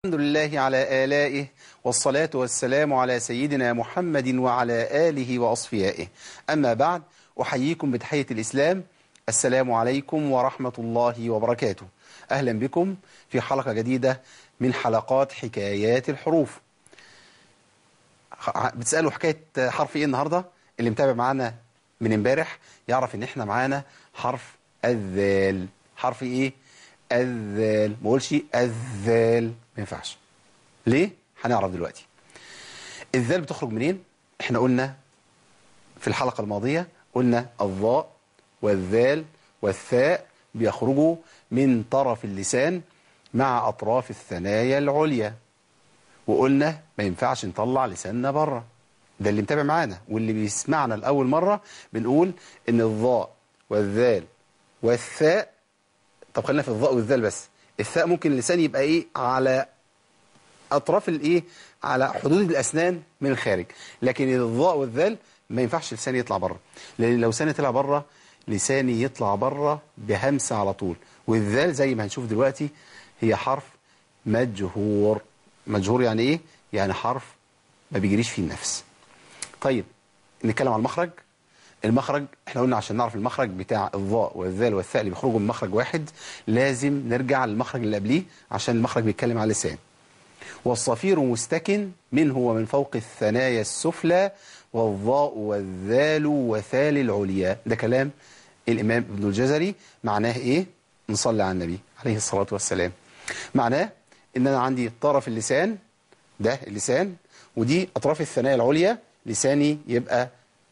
الحمد لله على آلائه والصلاة والسلام على سيدنا محمد وعلى آله وأصفيائه أما بعد أحييكم بتحية الإسلام السلام عليكم ورحمة الله وبركاته أهلا بكم في حلقة جديدة من حلقات حكايات الحروف بتسألوا حكاية حرف إيه النهاردة اللي متابع معانا من امبارح يعرف إن إحنا معانا حرف الذال حرف إيه الذال ما اقولش الذال ما ينفعش ليه هنعرف دلوقتي الذال بتخرج منين احنا قلنا في الحلقة الماضية قلنا الضاء والذال والثاء بيخرجوا من طرف اللسان مع أطراف الثنايا العليا وقلنا ما ينفعش نطلع لساننا بره ده اللي متابع معانا واللي بيسمعنا لأول مرة بنقول إن الضاء والذال والثاء طب خلينا في الضاء والذال بس الثاء ممكن اللسان يبقى ايه على اطراف الايه على حدود الاسنان من الخارج لكن الضاء والذال ما ينفعش لساني يطلع بره لان لو لساني طلع بره لساني يطلع بره بهمسه على طول والذال زي ما هنشوف دلوقتي هي حرف مجهور مجهور يعني ايه يعني حرف ما بيجريش فيه النفس طيب نتكلم عن المخرج المخرج احنا قلنا عشان نعرف المخرج بتاع الضاء والذال والثاء اللي بيخرجوا من مخرج واحد لازم نرجع للمخرج اللي قبليه عشان المخرج بيتكلم على اللسان والصفير مستكن منه ومن فوق الثنايا السفلى والضاء والذال وثال العليا ده كلام الإمام ابن الجزري معناه إيه؟ نصلي على النبي عليه الصلاة والسلام معناه إن أنا عندي طرف اللسان ده اللسان ودي أطراف الثنايا العليا لساني يبقى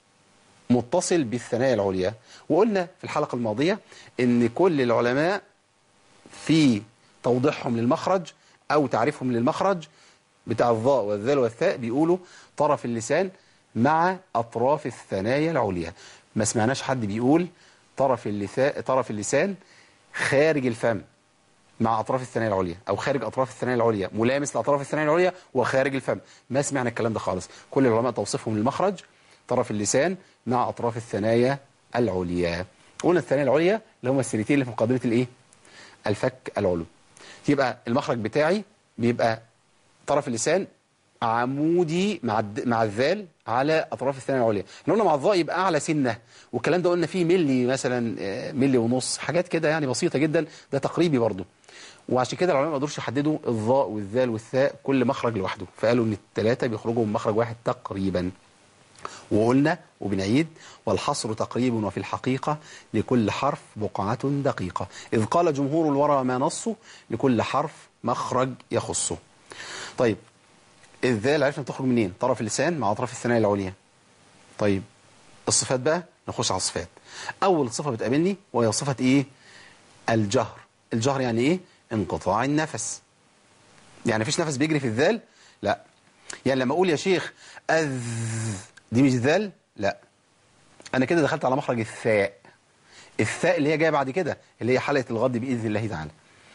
متصل بالثنايا العليا وقلنا في الحلقة الماضية ان كل العلماء في توضيحهم للمخرج او تعريفهم للمخرج بتاع الضاء والذال والثاء بيقولوا طرف اللسان مع اطراف الثنايا العليا ما سمعناش حد بيقول طرف اللسان طرف اللسان خارج الفم مع اطراف الثنايا العليا او خارج اطراف الثنايا العليا ملامس لاطراف الثنايا العليا وخارج الفم ما سمعنا الكلام ده خالص كل العلماء توصيفهم للمخرج طرف اللسان مع أطراف الثنايا العليا قلنا الثنايا العليا اللي هم السريتين اللي في مقدمة الإيه؟ الفك العلو يبقى المخرج بتاعي بيبقى طرف اللسان عمودي مع مع الذال على أطراف الثنايا العليا احنا قلنا مع الضاء يبقى أعلى سنة والكلام ده قلنا فيه ملي مثلا ملي ونص حاجات كده يعني بسيطة جدا ده تقريبي برضه وعشان كده العلماء ما قدروش يحددوا الضاء والذال والثاء كل مخرج لوحده فقالوا ان الثلاثه بيخرجوا من مخرج واحد تقريبا وقلنا وبنعيد والحصر تقريب وفي الحقيقة لكل حرف بقعة دقيقة إذ قال جمهور الورى ما نصه لكل حرف مخرج يخصه طيب الذال عرفنا تخرج منين طرف اللسان مع أطراف الثنايا العليا طيب الصفات بقى نخش على الصفات أول صفة بتقابلني وهي صفة إيه الجهر الجهر يعني إيه انقطاع النفس يعني مفيش نفس بيجري في الذال لا يعني لما أقول يا شيخ أذ دي مش ذال لا انا كده دخلت على مخرج الثاء الثاء اللي هي جايه بعد كده اللي هي حلقه الغد باذن الله تعالى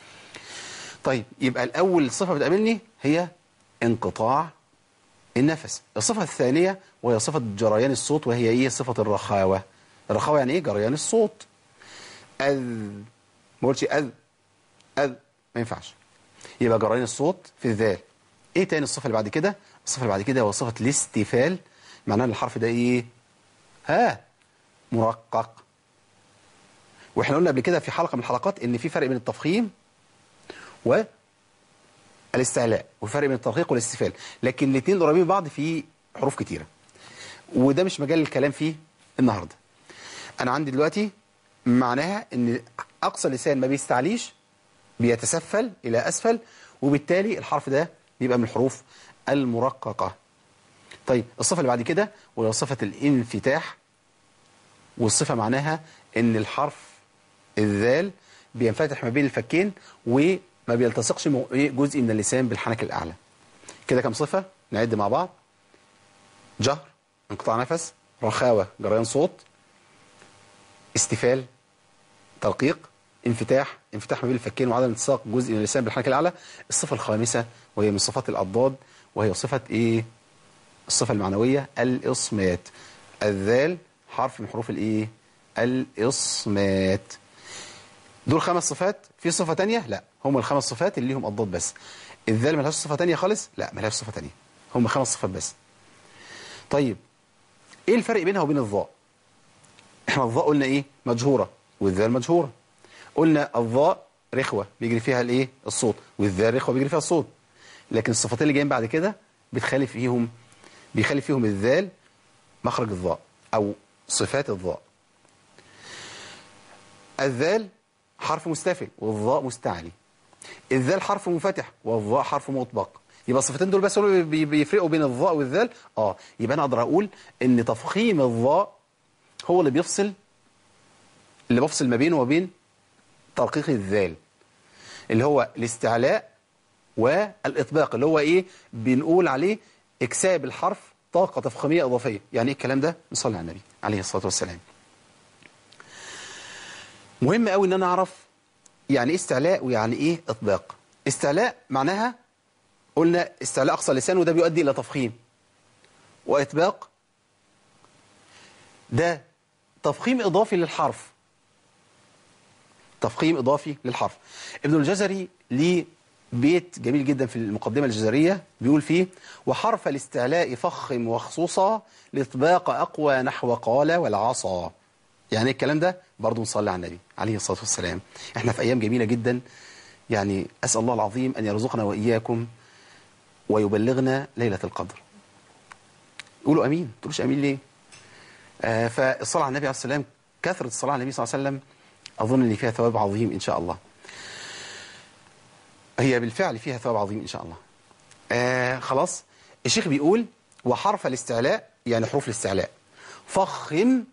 طيب يبقى الاول صفه بتقابلني هي انقطاع النفس الصفه الثانيه وهي صفه جريان الصوت وهي ايه صفه الرخاوه الرخاوه يعني ايه جريان الصوت اذ ما قلتش اذ اذ ما ينفعش يبقى جريان الصوت في الذال ايه تاني الصفه اللي بعد كده الصفه اللي بعد كده هو صفه الاستفال معناه الحرف ده ايه ها مرقق واحنا قلنا قبل كده في حلقة من الحلقات ان في فرق بين التفخيم والاستعلاء وفرق بين الترقيق والاستفال لكن الاثنين قريبين من بعض في حروف كتيرة وده مش مجال الكلام فيه النهاردة انا عندي دلوقتي معناها ان اقصى لسان ما بيستعليش بيتسفل الى اسفل وبالتالي الحرف ده بيبقى من الحروف المرققه طيب الصفة اللي بعد كده وهي صفة الانفتاح والصفة معناها ان الحرف الذال بينفتح ما بين الفكين وما بيلتصقش جزء من اللسان بالحنك الأعلى كده كم صفة نعد مع بعض جهر انقطاع نفس رخاوة جريان صوت استفال ترقيق انفتاح انفتاح ما بين الفكين وعدم التصاق جزء من اللسان بالحنك الأعلى الصفة الخامسة وهي من صفات الأضداد وهي صفة ايه الصفة المعنوية الإصمات الذال حرف من حروف الإيه الإصمات دول خمس صفات في صفة تانية لا هم الخمس صفات اللي ليهم أضداد بس الذال ملهاش صفة تانية خالص لا ملهاش صفة تانية هم خمس صفات بس طيب ايه الفرق بينها وبين الظاء احنا الظاء قلنا ايه مجهورة والذال مجهورة قلنا الظاء رخوة بيجري فيها الايه الصوت والذال رخوة بيجري فيها الصوت لكن الصفتين اللي جايين بعد كده بتخالف فيهم بيخالف فيهم الذال مخرج الظاء او صفات الظاء الذال حرف مستفل والظاء مستعلي الذال حرف منفتح والظاء حرف مطبق يبقى الصفتين دول بس اللي بي- بيفرقوا بين الظاء والذال اه يبقى انا اقدر اقول ان تفخيم الظاء هو اللي بيفصل اللي بفصل ما بينه وبين ترقيق الذال اللي هو الاستعلاء والاطباق اللي هو ايه بنقول عليه اكساب الحرف طاقه تفخيميه اضافيه يعني ايه الكلام ده نصلي على النبي عليه الصلاه والسلام مهم قوي ان انا اعرف يعني ايه استعلاء ويعني ايه اطباق استعلاء معناها قلنا استعلاء اقصى اللسان وده بيؤدي الى تفخيم واطباق ده تفخيم اضافي للحرف تفخيم اضافي للحرف ابن الجزري ليه بيت جميل جدا في المقدمه الجزريه بيقول فيه وحرف الاستعلاء فخم وخصوصا لاطباق اقوى نحو قال والعصا يعني الكلام ده برضه نصلي على النبي عليه الصلاه والسلام احنا في ايام جميله جدا يعني اسال الله العظيم ان يرزقنا واياكم ويبلغنا ليله القدر قولوا امين تقولوش امين ليه آه فالصلاه على النبي عليه الصلاه والسلام كثره الصلاه على النبي صلى الله عليه وسلم اظن ان فيها ثواب عظيم ان شاء الله هي بالفعل فيها ثواب عظيم ان شاء الله آه خلاص الشيخ بيقول وحرف الاستعلاء يعني حروف الاستعلاء فخم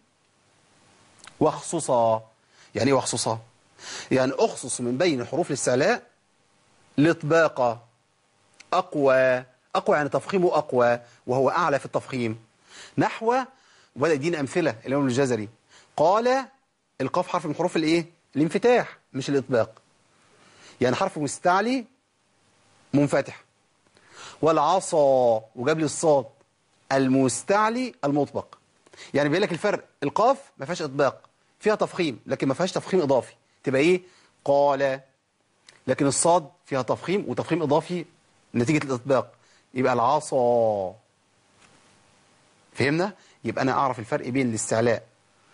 واخصصا يعني ايه واخصصا يعني اخصص من بين حروف الاستعلاء الاطباق اقوى اقوى يعني تفخيمه اقوى وهو اعلى في التفخيم نحو وبدا يدينا امثله الامام الجزري قال القاف حرف من حروف الايه الانفتاح مش الاطباق يعني حرف مستعلي منفتح والعصا وجاب لي الصاد المستعلي المطبق يعني بيقول لك الفرق القاف ما فيهاش اطباق فيها تفخيم لكن ما فيهاش تفخيم اضافي تبقى ايه قال لكن الصاد فيها تفخيم وتفخيم اضافي نتيجه الاطباق يبقى العصا فهمنا يبقى انا اعرف الفرق بين الاستعلاء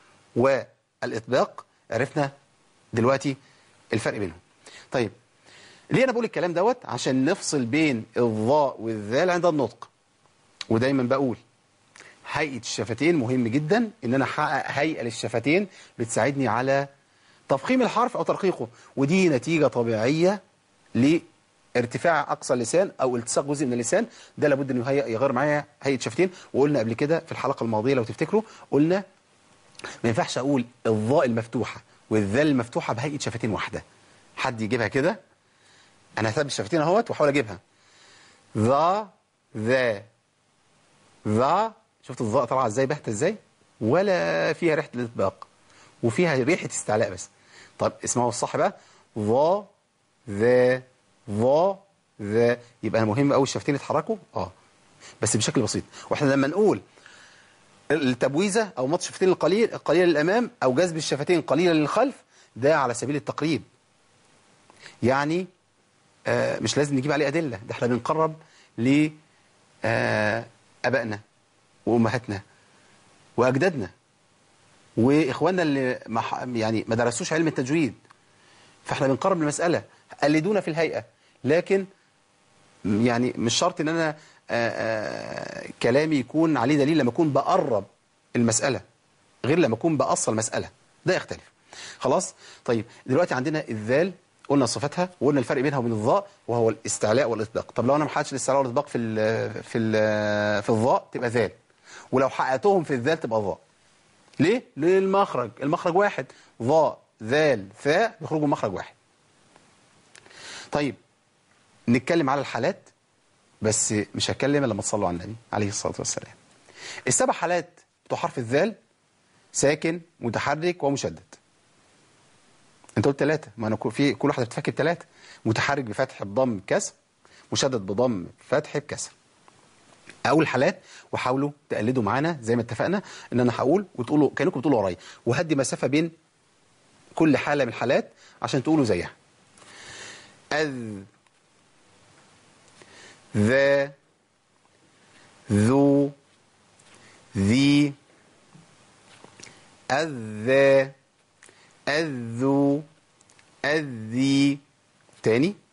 والاطباق عرفنا دلوقتي الفرق بينهم طيب ليه انا بقول الكلام دوت عشان نفصل بين الظاء والذال عند النطق ودايما بقول هيئه الشفتين مهم جدا ان انا احقق هيئه للشفتين بتساعدني على تفخيم الحرف او ترقيقه ودي نتيجه طبيعيه لارتفاع اقصى اللسان او التصاق جزء من اللسان ده لابد انه يهيئ- يغير معايا هيئه شفتين وقلنا قبل كده في الحلقه الماضيه لو تفتكروا قلنا ما ينفعش اقول الظاء المفتوحه والذال المفتوحه بهيئه شفتين واحده حد يجيبها كده انا هثبت الشفتين اهوت واحاول اجيبها ذا ذا ذا شفت الظاء طالعه ازاي باهته ازاي ولا فيها ريحه الاطباق وفيها ريحه استعلاء بس طب اسمعوا الصح بقى ظا ذا ظا ذا يبقى مهم قوي الشفتين يتحركوا اه بس بشكل بسيط واحنا لما نقول التبويزه او مط الشفتين القليل القليل للامام او جذب الشفتين قليلا للخلف ده على سبيل التقريب يعني آه مش لازم نجيب عليه ادله ده احنا بنقرب ل آه ابائنا وامهاتنا واجدادنا واخواننا اللي ما ح- يعني ما درسوش علم التجويد فاحنا بنقرب المساله قلدونا في الهيئه لكن يعني مش شرط ان انا آآ آآ كلامي يكون عليه دليل لما اكون بقرب المساله غير لما اكون باصل المساله ده يختلف خلاص طيب دلوقتي عندنا الذال قلنا صفاتها وقلنا الفرق بينها وبين الظاء وهو الاستعلاء والاطلاق طب لو انا ما حققتش الاستعلاء والاطلاق في ال في ال في الظاء تبقى ذال ولو حققتهم في الذال تبقى ظاء ليه للمخرج المخرج واحد ظاء ذال ثاء بيخرجوا مخرج واحد طيب نتكلم على الحالات بس مش هتكلم الا لما تصلوا على النبي عليه الصلاه والسلام السبع حالات بتوع حرف الذال ساكن متحرك ومشدد انت قلت ثلاثه ما انا كو- في كل واحده بتفكر ثلاثه متحرك بفتح بضم بكسر مشدد بضم فتح بكسر اول حالات وحاولوا تقلدوا معانا زي ما اتفقنا ان انا هقول وتقولوا كانكم بتقولوا ورايا وهدي مسافه بين كل حاله من الحالات عشان تقولوا زيها اذ ذا ذو ذي الذا الذو الذي تاني